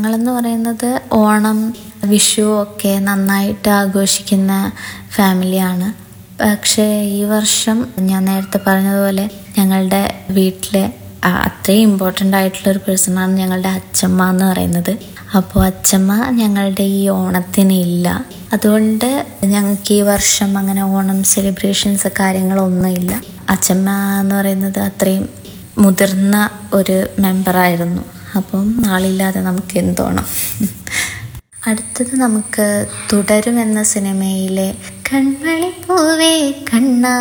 ഞങ്ങളെന്ന് പറയുന്നത് ഓണം വിഷു ഒക്കെ നന്നായിട്ട് ആഘോഷിക്കുന്ന ഫാമിലിയാണ് പക്ഷേ ഈ വർഷം ഞാൻ നേരത്തെ പറഞ്ഞതുപോലെ ഞങ്ങളുടെ വീട്ടിലെ ആ, അത്രയും ഇമ്പോർട്ടൻ്റ് ആയിട്ടുള്ള ഒരു പേഴ്സണാണ് ഞങ്ങളുടെ അച്ഛമ്മ എന്ന് പറയുന്നത് അപ്പോൾ അച്ഛമ്മ ഞങ്ങളുടെ ഈ ഓണത്തിന് ഇല്ല അതുകൊണ്ട് ഞങ്ങൾക്ക് ഈ വർഷം അങ്ങനെ ഓണം സെലിബ്രേഷൻസ് കാര്യങ്ങളൊന്നും ഇല്ല അച്ഛമ്മ എന്ന് പറയുന്നത് അത്രയും മുതിർന്ന ഒരു മെമ്പറായിരുന്നു അപ്പം ആളില്ലാതെ നമുക്ക് എന്തോണം അടുത്തത് നമുക്ക് തുടരും എന്ന സിനിമയിലെ കൺമണിപ്പൂവേ കണ്ണാ